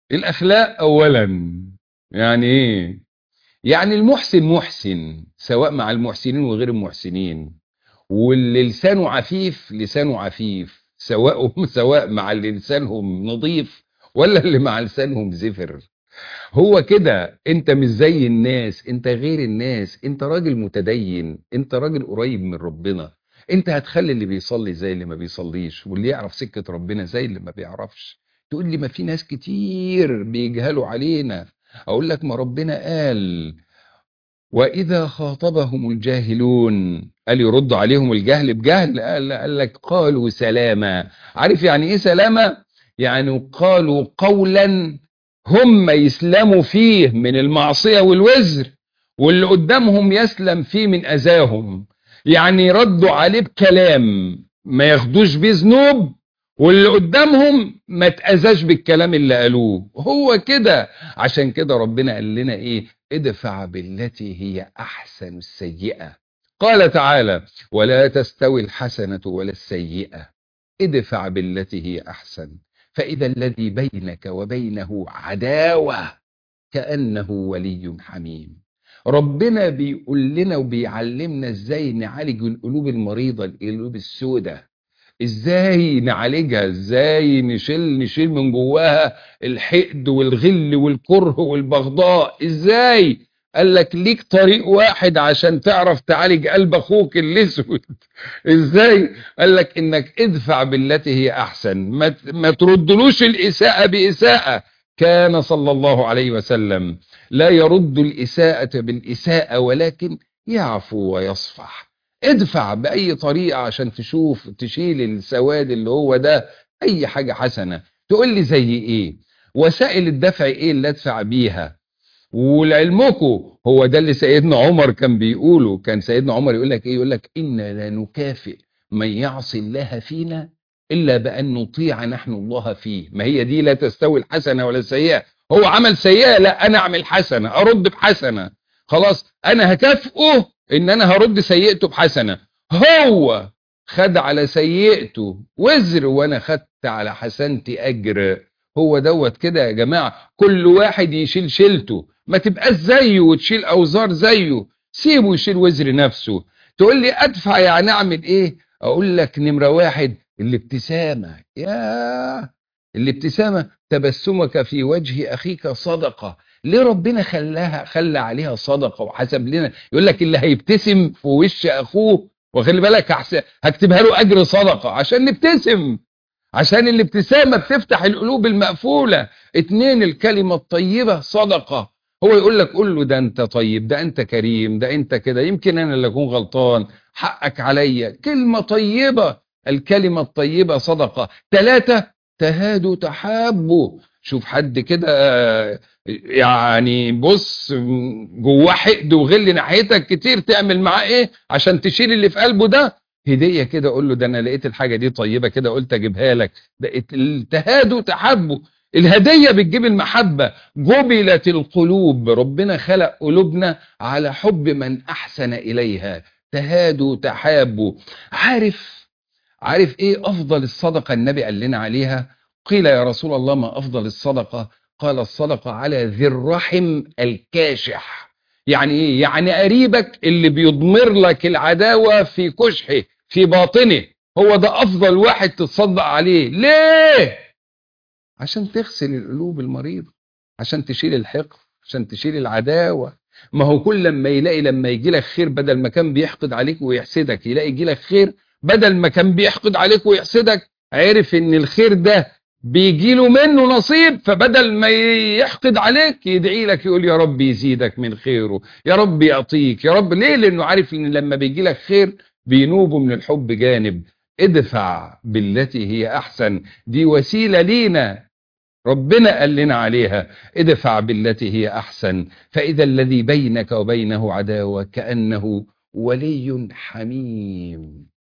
الأخلاق أولا يعني إيه يعني المحسن محسن سواء مع المحسنين وغير المحسنين واللي لسانه عفيف لسانه عفيف سواء سواء مع اللي لسانهم نظيف ولا اللي مع لسانهم زفر هو كده انت مش زي الناس انت غير الناس انت راجل متدين انت راجل قريب من ربنا انت هتخلي اللي بيصلي زي اللي ما بيصليش واللي يعرف سكة ربنا زي اللي ما بيعرفش تقول لي ما في ناس كتير بيجهلوا علينا اقول لك ما ربنا قال واذا خاطبهم الجاهلون قال يرد عليهم الجهل بجهل قال, قال لك قالوا سلاما عارف يعني ايه سلاما يعني قالوا قولا هم يسلموا فيه من المعصية والوزر واللي قدامهم يسلم فيه من أذاهم يعني ردوا عليه بكلام ما ياخدوش بيه ذنوب واللي قدامهم ما تأذاش بالكلام اللي قالوه هو كده عشان كده ربنا قال لنا ايه ادفع بالتي هي احسن السيئة قال تعالى ولا تستوي الحسنة ولا السيئة ادفع بالتي هي احسن فإذا الذي بينك وبينه عداوة كأنه ولي حميم ربنا بيقول لنا وبيعلمنا ازاي نعالج القلوب المريضة القلوب السوداء ازاي نعالجها ازاي نشيل نشيل من جواها الحقد والغل والكره والبغضاء ازاي قال لك ليك طريق واحد عشان تعرف تعالج قلب اخوك الاسود ازاي قال لك انك ادفع بالتي هي احسن ما ما تردلوش الاساءه باساءه كان صلى الله عليه وسلم لا يرد الاساءه بالاساءه ولكن يعفو ويصفح ادفع باي طريقه عشان تشوف تشيل السواد اللي هو ده اي حاجه حسنه تقول لي زي ايه وسائل الدفع ايه اللي ادفع بيها ولعلمكم هو ده اللي سيدنا عمر كان بيقوله كان سيدنا عمر يقول لك ايه يقول لك إنا لا نكافئ من يعصي الله فينا إلا بأن نطيع نحن الله فيه ما هي دي لا تستوي الحسنة ولا السيئة هو عمل سيئة لا أنا أعمل حسنة أرد بحسنة خلاص أنا هكافئه إن أنا هرد سيئته بحسنة هو خد على سيئته وزر وأنا خدت على حسنتي أجر هو دوت كده يا جماعة كل واحد يشيل شيلته ما تبقاش زيه وتشيل أوزار زيه سيبه يشيل وزر نفسه تقول لي أدفع يعني أعمل إيه أقول لك نمرة واحد الابتسامة يا الابتسامة تبسمك في وجه أخيك صدقة ليه ربنا خلاها خلى عليها صدقة وحسب لنا يقول لك اللي هيبتسم في وش أخوه وخلي بالك هكتبها له أجر صدقة عشان نبتسم عشان الابتسامة بتفتح القلوب المقفولة اتنين الكلمة الطيبة صدقة هو يقول لك قول له ده انت طيب ده انت كريم ده انت كده يمكن انا اللي اكون غلطان حقك عليا كلمة طيبة الكلمة الطيبة صدقة ثلاثة تهادوا تحابوا شوف حد كده يعني بص جواه حقد وغل ناحيتك كتير تعمل معاه ايه عشان تشيل اللي في قلبه ده هدية كده اقول له ده انا لقيت الحاجة دي طيبة كده قلت اجيبها لك التهادوا تحبوا الهدية بتجيب المحبة جبلت القلوب ربنا خلق قلوبنا على حب من احسن اليها تهادوا تحابوا عارف عارف ايه افضل الصدقة النبي قال لنا عليها قيل يا رسول الله ما افضل الصدقة قال الصدقة على ذي الرحم الكاشح يعني ايه يعني قريبك اللي بيضمر لك العداوة في كشحه في باطنه هو ده افضل واحد تتصدق عليه ليه عشان تغسل القلوب المريضة عشان تشيل الحقد عشان تشيل العداوة ما هو كل لما يلاقي لما يجي لك خير بدل ما كان بيحقد عليك ويحسدك يلاقي يجي لك خير بدل ما كان بيحقد عليك ويحسدك عرف ان الخير ده بيجي له منه نصيب فبدل ما يحقد عليك يدعي لك يقول يا رب يزيدك من خيره يا رب يعطيك يا رب ليه لانه عارف ان لما بيجي لك خير بينوبه من الحب جانب ادفع بالتي هي احسن دي وسيلة لينا ربنا قال لنا عليها ادفع بالتي هي احسن فاذا الذي بينك وبينه عداوة كأنه ولي حميم